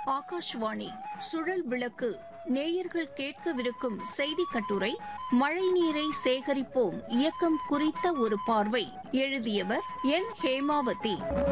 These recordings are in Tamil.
ஆகாஷ்வாணி சுழல் விளக்கு நேயர்கள் கேட்கவிருக்கும் செய்தி கட்டுரை மழைநீரை சேகரிப்போம் இயக்கம் குறித்த ஒரு பார்வை எழுதியவர் என் ஹேமாவதி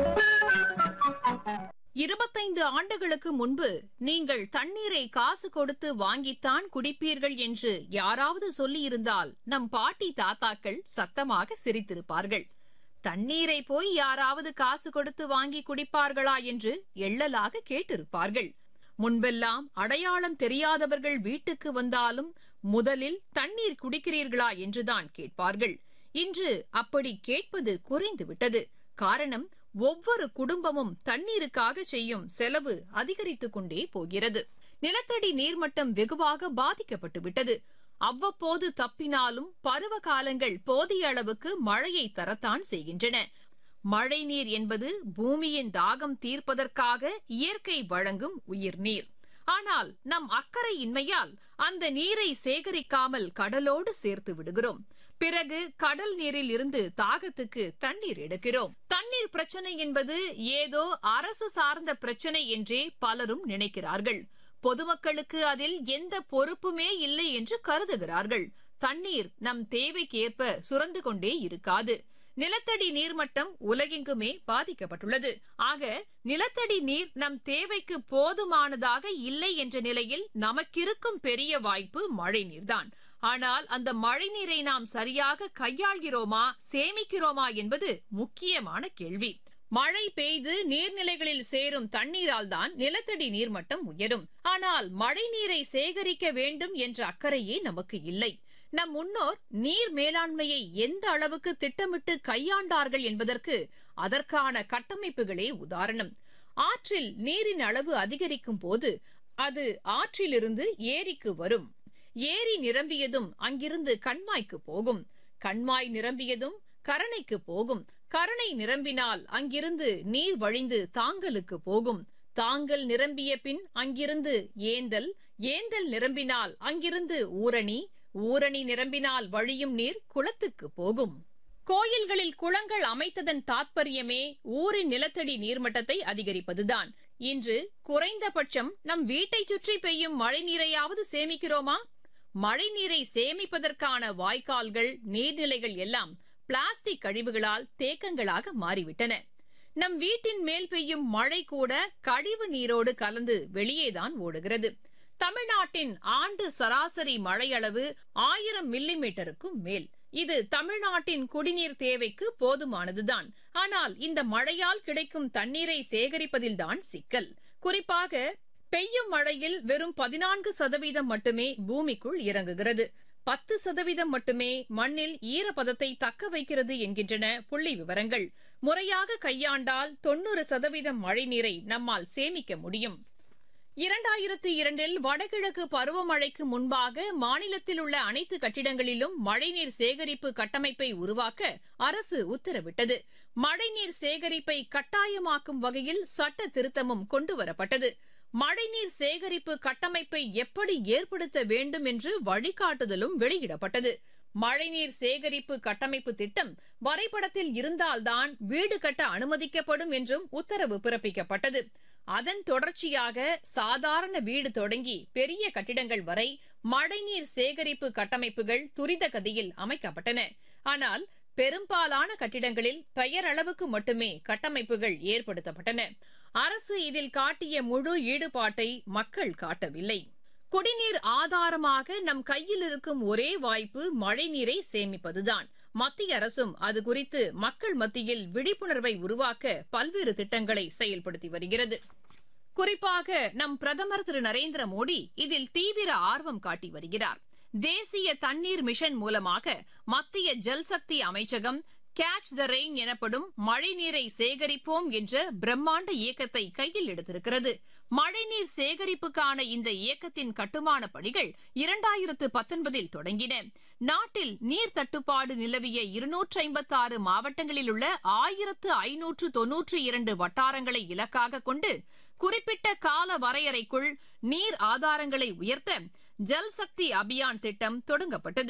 இருபத்தைந்து ஆண்டுகளுக்கு முன்பு நீங்கள் தண்ணீரை காசு கொடுத்து வாங்கித்தான் குடிப்பீர்கள் என்று யாராவது சொல்லியிருந்தால் நம் பாட்டி தாத்தாக்கள் சத்தமாக சிரித்திருப்பார்கள் தண்ணீரை போய் யாராவது காசு கொடுத்து வாங்கி குடிப்பார்களா என்று எள்ளலாக கேட்டிருப்பார்கள் முன்பெல்லாம் அடையாளம் தெரியாதவர்கள் வீட்டுக்கு வந்தாலும் முதலில் தண்ணீர் குடிக்கிறீர்களா என்றுதான் கேட்பார்கள் இன்று அப்படி கேட்பது குறைந்துவிட்டது காரணம் ஒவ்வொரு குடும்பமும் தண்ணீருக்காக செய்யும் செலவு அதிகரித்துக் கொண்டே போகிறது நிலத்தடி நீர்மட்டம் வெகுவாக பாதிக்கப்பட்டு விட்டது அவ்வப்போது தப்பினாலும் பருவ காலங்கள் போதிய அளவுக்கு மழையை தரத்தான் செய்கின்றன மழைநீர் என்பது பூமியின் தாகம் தீர்ப்பதற்காக இயற்கை வழங்கும் உயிர்நீர் ஆனால் நம் அக்கறையின்மையால் அந்த நீரை சேகரிக்காமல் கடலோடு சேர்த்து விடுகிறோம் பிறகு கடல் நீரில் இருந்து தாகத்துக்கு தண்ணீர் எடுக்கிறோம் தண்ணீர் பிரச்சனை என்பது ஏதோ அரசு சார்ந்த பிரச்சனை என்றே பலரும் நினைக்கிறார்கள் பொதுமக்களுக்கு அதில் எந்த பொறுப்புமே இல்லை என்று கருதுகிறார்கள் தண்ணீர் நம் தேவைக்கேற்ப சுரந்து கொண்டே இருக்காது நிலத்தடி நீர்மட்டம் உலகெங்குமே பாதிக்கப்பட்டுள்ளது ஆக நிலத்தடி நீர் நம் தேவைக்கு போதுமானதாக இல்லை என்ற நிலையில் நமக்கிருக்கும் பெரிய வாய்ப்பு மழைநீர்தான் ஆனால் அந்த மழைநீரை நாம் சரியாக கையாள்கிறோமா சேமிக்கிறோமா என்பது முக்கியமான கேள்வி மழை பெய்து நீர்நிலைகளில் சேரும் தண்ணீரால் தான் நிலத்தடி நீர்மட்டம் உயரும் ஆனால் மழைநீரை சேகரிக்க வேண்டும் என்ற அக்கறையே நமக்கு இல்லை நம் முன்னோர் நீர் மேலாண்மையை எந்த அளவுக்கு திட்டமிட்டு கையாண்டார்கள் என்பதற்கு அதற்கான கட்டமைப்புகளே உதாரணம் ஆற்றில் நீரின் அளவு அதிகரிக்கும் போது அது ஆற்றிலிருந்து ஏரிக்கு வரும் ஏரி நிரம்பியதும் அங்கிருந்து கண்மாய்க்கு போகும் கண்மாய் நிரம்பியதும் கரணைக்கு போகும் கரணை நிரம்பினால் அங்கிருந்து நீர் வழிந்து தாங்கலுக்கு போகும் தாங்கல் நிரம்பிய பின் அங்கிருந்து ஏந்தல் ஏந்தல் நிரம்பினால் அங்கிருந்து ஊரணி ஊரணி நிரம்பினால் வழியும் நீர் குளத்துக்கு போகும் கோயில்களில் குளங்கள் அமைத்ததன் தாத்பரியமே ஊரின் நிலத்தடி நீர்மட்டத்தை அதிகரிப்பதுதான் இன்று குறைந்தபட்சம் நம் வீட்டை சுற்றி பெய்யும் மழை நீரையாவது சேமிக்கிறோமா மழைநீரை சேமிப்பதற்கான வாய்க்கால்கள் நீர்நிலைகள் எல்லாம் பிளாஸ்டிக் கழிவுகளால் தேக்கங்களாக மாறிவிட்டன நம் வீட்டின் மேல் பெய்யும் மழை கூட கழிவு நீரோடு கலந்து வெளியேதான் ஓடுகிறது தமிழ்நாட்டின் ஆண்டு சராசரி மழையளவு ஆயிரம் மில்லி மீட்டருக்கும் மேல் இது தமிழ்நாட்டின் குடிநீர் தேவைக்கு போதுமானதுதான் ஆனால் இந்த மழையால் கிடைக்கும் தண்ணீரை சேகரிப்பதில்தான் சிக்கல் குறிப்பாக பெய்யும் மழையில் வெறும் பதினான்கு சதவீதம் மட்டுமே பூமிக்குள் இறங்குகிறது பத்து சதவீதம் மட்டுமே மண்ணில் ஈரப்பதத்தை தக்க வைக்கிறது என்கின்றன புள்ளி விவரங்கள் முறையாக கையாண்டால் தொன்னூறு சதவீதம் மழைநீரை நம்மால் சேமிக்க முடியும் இரண்டாயிரத்து இரண்டில் வடகிழக்கு பருவமழைக்கு முன்பாக மாநிலத்தில் உள்ள அனைத்து கட்டிடங்களிலும் மழைநீர் சேகரிப்பு கட்டமைப்பை உருவாக்க அரசு உத்தரவிட்டது மழைநீர் சேகரிப்பை கட்டாயமாக்கும் வகையில் சட்ட திருத்தமும் கொண்டுவரப்பட்டது மழைநீர் சேகரிப்பு கட்டமைப்பை எப்படி ஏற்படுத்த வேண்டும் என்று வழிகாட்டுதலும் வெளியிடப்பட்டது மழைநீர் சேகரிப்பு கட்டமைப்பு திட்டம் வரைபடத்தில் இருந்தால்தான் வீடு கட்ட அனுமதிக்கப்படும் என்றும் உத்தரவு பிறப்பிக்கப்பட்டது அதன் தொடர்ச்சியாக சாதாரண வீடு தொடங்கி பெரிய கட்டிடங்கள் வரை மழைநீர் சேகரிப்பு கட்டமைப்புகள் துரித கதியில் அமைக்கப்பட்டன ஆனால் பெரும்பாலான கட்டிடங்களில் பெயரளவுக்கு மட்டுமே கட்டமைப்புகள் ஏற்படுத்தப்பட்டன அரசு இதில் காட்டிய முழு ஈடுபாட்டை மக்கள் காட்டவில்லை குடிநீர் ஆதாரமாக நம் கையில் இருக்கும் ஒரே வாய்ப்பு மழைநீரை சேமிப்பதுதான் மத்திய அரசும் அது குறித்து மக்கள் மத்தியில் விழிப்புணர்வை உருவாக்க பல்வேறு திட்டங்களை செயல்படுத்தி வருகிறது குறிப்பாக நம் பிரதமர் திரு நரேந்திர மோடி இதில் தீவிர ஆர்வம் காட்டி வருகிறார் தேசிய தண்ணீர் மிஷன் மூலமாக மத்திய ஜல்சக்தி அமைச்சகம் கேட்ச் த ரெயின் எனப்படும் மழைநீரை சேகரிப்போம் என்ற பிரம்மாண்ட இயக்கத்தை கையில் எடுத்திருக்கிறது மழைநீர் சேகரிப்புக்கான இந்த இயக்கத்தின் கட்டுமான பணிகள் இரண்டாயிரத்து பத்தொன்பதில் தொடங்கின நாட்டில் நீர் தட்டுப்பாடு நிலவிய இருநூற்று ஐம்பத்தி ஆறு மாவட்டங்களில் உள்ள ஆயிரத்து ஐநூற்று தொன்னூற்றி இரண்டு வட்டாரங்களை இலக்காக கொண்டு குறிப்பிட்ட கால வரையறைக்குள் நீர் ஆதாரங்களை உயர்த்த ஜல்சக்தி அபியான் திட்டம் தொடங்கப்பட்டது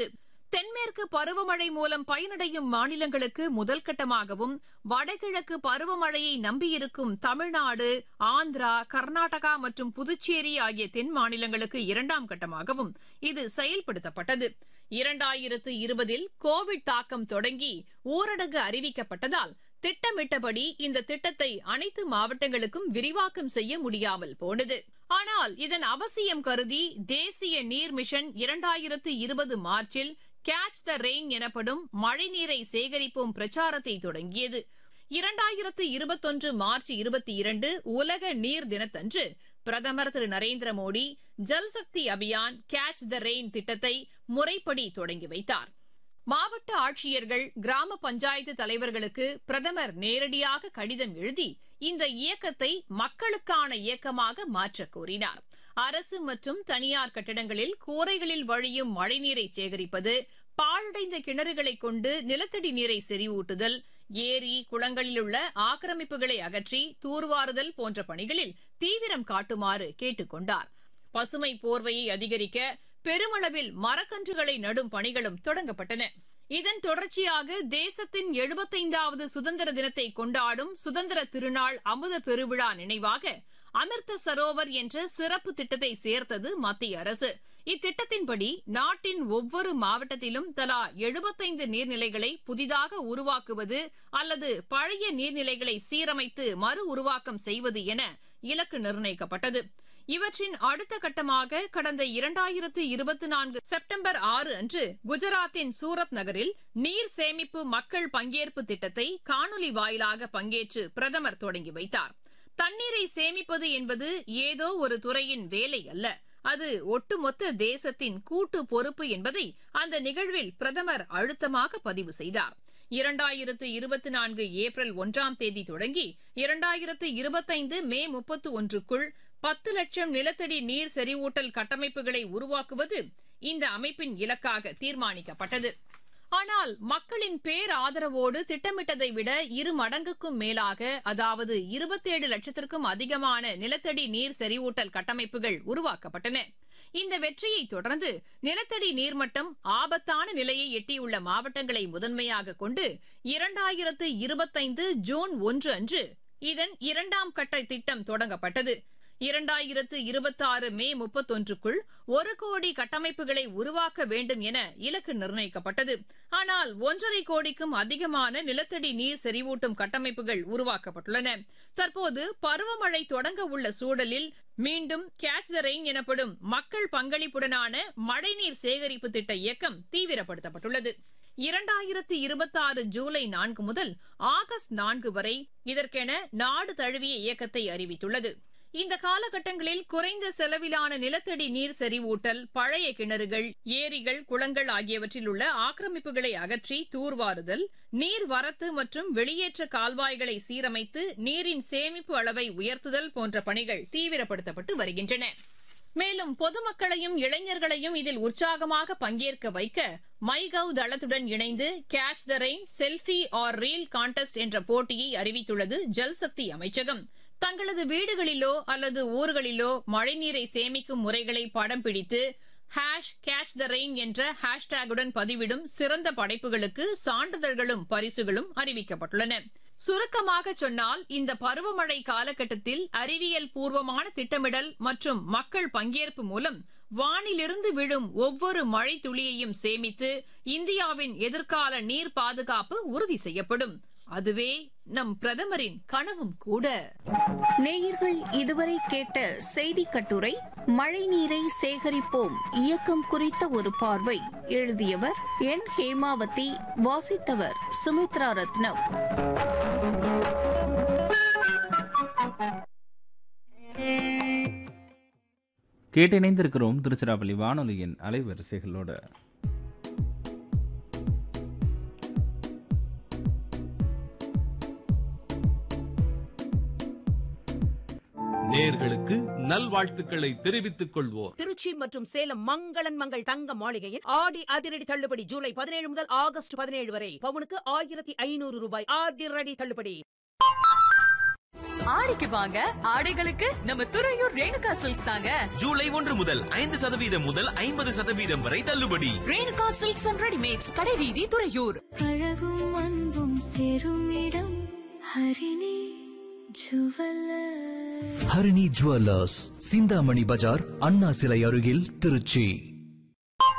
தென்மேற்கு பருவமழை மூலம் பயனடையும் மாநிலங்களுக்கு முதல் கட்டமாகவும் வடகிழக்கு பருவமழையை நம்பியிருக்கும் தமிழ்நாடு ஆந்திரா கர்நாடகா மற்றும் புதுச்சேரி ஆகிய தென் மாநிலங்களுக்கு இரண்டாம் கட்டமாகவும் இது செயல்படுத்தப்பட்டது இரண்டாயிரத்து இருபதில் கோவிட் தாக்கம் தொடங்கி ஊரடங்கு அறிவிக்கப்பட்டதால் திட்டமிட்டபடி இந்த திட்டத்தை அனைத்து மாவட்டங்களுக்கும் விரிவாக்கம் செய்ய முடியாமல் போனது ஆனால் இதன் அவசியம் கருதி தேசிய நீர் மிஷன் இரண்டாயிரத்து இருபது மார்ச்சில் கேட்ச் த ரெயின் எனப்படும் மழைநீரை சேகரிப்போம் பிரச்சாரத்தை தொடங்கியது இரண்டாயிரத்து இருபத்தொன்று மார்ச் இருபத்தி இரண்டு உலக நீர் தினத்தன்று பிரதமர் திரு Narendra Modi Jal Shakti Abhiyan catch the rain திட்டத்தை முறைப்படி தொடங்கி வைத்தார் மாவட்ட ஆட்சியர்கள் கிராம பஞ்சாயத்து தலைவர்களுக்கு பிரதமர் நேரடியாக கடிதம் எழுதி இந்த இயக்கத்தை மக்களுக்கான இயக்கமாக மாற்றக் கோரினார் அரசு மற்றும் தனியார் கட்டிடங்களில் கூரைகளில் வழியும் மழைநீரை சேகரிப்பது பாழடைந்த கிணறுகளை கொண்டு நிலத்தடி நீரை செறிவூட்டுதல் ஏரி குளங்களில் உள்ள ஆக்கிரமிப்புகளை அகற்றி தூர்வாறுதல் போன்ற பணிகளில் தீவிரம் காட்டுமாறு கேட்டுக் கொண்டார் பசுமை போர்வையை அதிகரிக்க பெருமளவில் மரக்கன்றுகளை நடும் பணிகளும் தொடங்கப்பட்டன இதன் தொடர்ச்சியாக தேசத்தின் எழுபத்தைந்தாவது சுதந்திர தினத்தை கொண்டாடும் சுதந்திர திருநாள் அமுத பெருவிழா நினைவாக அமிர்த சரோவர் என்ற சிறப்பு திட்டத்தை சேர்த்தது மத்திய அரசு இத்திட்டத்தின்படி நாட்டின் ஒவ்வொரு மாவட்டத்திலும் தலா எழுபத்தைந்து நீர்நிலைகளை புதிதாக உருவாக்குவது அல்லது பழைய நீர்நிலைகளை சீரமைத்து மறு உருவாக்கம் செய்வது என இலக்கு நிர்ணயிக்கப்பட்டது இவற்றின் அடுத்த கட்டமாக கடந்த இரண்டாயிரத்து இருபத்தி நான்கு செப்டம்பர் ஆறு அன்று குஜராத்தின் சூரத் நகரில் நீர் சேமிப்பு மக்கள் பங்கேற்பு திட்டத்தை காணொலி வாயிலாக பங்கேற்று பிரதமர் தொடங்கி வைத்தார் தண்ணீரை சேமிப்பது என்பது ஏதோ ஒரு துறையின் வேலை அல்ல அது ஒட்டுமொத்த தேசத்தின் கூட்டு பொறுப்பு என்பதை அந்த நிகழ்வில் பிரதமர் அழுத்தமாக பதிவு செய்தார் இரண்டாயிரத்து இருபத்தி நான்கு ஏப்ரல் ஒன்றாம் தேதி தொடங்கி இரண்டாயிரத்து இருபத்தைந்து மே முப்பத்து ஒன்றுக்குள் பத்து லட்சம் நிலத்தடி நீர் செறிவூட்டல் கட்டமைப்புகளை உருவாக்குவது இந்த அமைப்பின் இலக்காக தீர்மானிக்கப்பட்டது ஆனால் மக்களின் பேராதரவோடு திட்டமிட்டதை விட இரு மடங்குக்கும் மேலாக அதாவது இருபத்தேழு லட்சத்திற்கும் அதிகமான நிலத்தடி நீர் செறிவூட்டல் கட்டமைப்புகள் உருவாக்கப்பட்டன இந்த வெற்றியை தொடர்ந்து நிலத்தடி நீர்மட்டம் ஆபத்தான நிலையை எட்டியுள்ள மாவட்டங்களை முதன்மையாக கொண்டு இரண்டாயிரத்து இருபத்தைந்து ஜூன் ஒன்று அன்று இதன் இரண்டாம் கட்ட திட்டம் தொடங்கப்பட்டது இரண்டாயிரத்து இருபத்தாறு மே முப்பத்தொன்றுக்குள் ஒரு கோடி கட்டமைப்புகளை உருவாக்க வேண்டும் என இலக்கு நிர்ணயிக்கப்பட்டது ஆனால் ஒன்றரை கோடிக்கும் அதிகமான நிலத்தடி நீர் செறிவூட்டும் கட்டமைப்புகள் உருவாக்கப்பட்டுள்ளன தற்போது பருவமழை தொடங்க உள்ள சூழலில் மீண்டும் கேட்ச் த ரெயின் எனப்படும் மக்கள் பங்களிப்புடனான மழைநீர் சேகரிப்பு திட்ட இயக்கம் தீவிரப்படுத்தப்பட்டுள்ளது இரண்டாயிரத்து இருபத்தாறு ஜூலை நான்கு முதல் ஆகஸ்ட் நான்கு வரை இதற்கென நாடு தழுவிய இயக்கத்தை அறிவித்துள்ளது இந்த காலகட்டங்களில் குறைந்த செலவிலான நிலத்தடி நீர் செறிவூட்டல் பழைய கிணறுகள் ஏரிகள் குளங்கள் ஆகியவற்றில் உள்ள ஆக்கிரமிப்புகளை அகற்றி தூர்வாறுதல் நீர் வரத்து மற்றும் வெளியேற்ற கால்வாய்களை சீரமைத்து நீரின் சேமிப்பு அளவை உயர்த்துதல் போன்ற பணிகள் தீவிரப்படுத்தப்பட்டு வருகின்றன மேலும் பொதுமக்களையும் இளைஞர்களையும் இதில் உற்சாகமாக பங்கேற்க வைக்க மைகவ் தளத்துடன் இணைந்து catch the rain selfie or reel contest என்ற போட்டியை அறிவித்துள்ளது ஜல்சக்தி அமைச்சகம் தங்களது வீடுகளிலோ அல்லது ஊர்களிலோ மழைநீரை சேமிக்கும் முறைகளை படம் பிடித்து ஹேஷ் கேட்ச் த ரெயின் என்ற ஹேஷ்டேகுடன் பதிவிடும் சிறந்த படைப்புகளுக்கு சான்றிதழ்களும் பரிசுகளும் அறிவிக்கப்பட்டுள்ளன சுருக்கமாக சொன்னால் இந்த பருவமழை காலகட்டத்தில் அறிவியல் பூர்வமான திட்டமிடல் மற்றும் மக்கள் பங்கேற்பு மூலம் வானிலிருந்து விழும் ஒவ்வொரு மழை துளியையும் சேமித்து இந்தியாவின் எதிர்கால நீர் பாதுகாப்பு உறுதி செய்யப்படும் அதுவே நம் பிரதமரின் கனவும் கூட நேயர்கள் இதுவரை கேட்ட செய்தி கட்டுரை மழை நீரை சேகரிப்போம் இயக்கம் குறித்த ஒரு பார்வை எழுதியவர் என் ஹேமாவதி வாசித்தவர் சுமித்ரா ரத்னம் கேட்டிணைந்திருக்கிறோம் திருச்சிராப்பள்ளி வானொலியின் அலைவரிசைகளோடு நேர்களுக்கு நல்வாழ்த்துக்களை தெரிவித்துக் கொள்வோர் திருச்சி மற்றும் சேலம் மங்களன் மங்கள் தங்க மாளிகையில் ஆடி அதிரடி தள்ளுபடி ஜூலை பதினேழு முதல் ஆகஸ்ட் பதினேழு வரை பவுனுக்கு ஆயிரத்தி ஐநூறு ரூபாய் அதிரடி தள்ளுபடி ஆடிக்கு வாங்க ஆடைகளுக்கு நம்ம துறையூர் ரேணுகா சில்க்ஸ் தாங்க ஜூலை ஒன்று முதல் ஐந்து சதவீதம் முதல் ஐம்பது சதவீதம் வரை தள்ளுபடி ரேணுகா சில்க்ஸ் அண்ட் ரெடிமேட்ஸ் கடைவீதி துறையூர் அழகும் அன்பும் சேரும் இடம் ஹரிணி ஜுவல்லர் ஹரிணி ஜுவல்லர்ஸ் சிந்தாமணி பஜார் அண்ணா சிலை அருகில் திருச்சி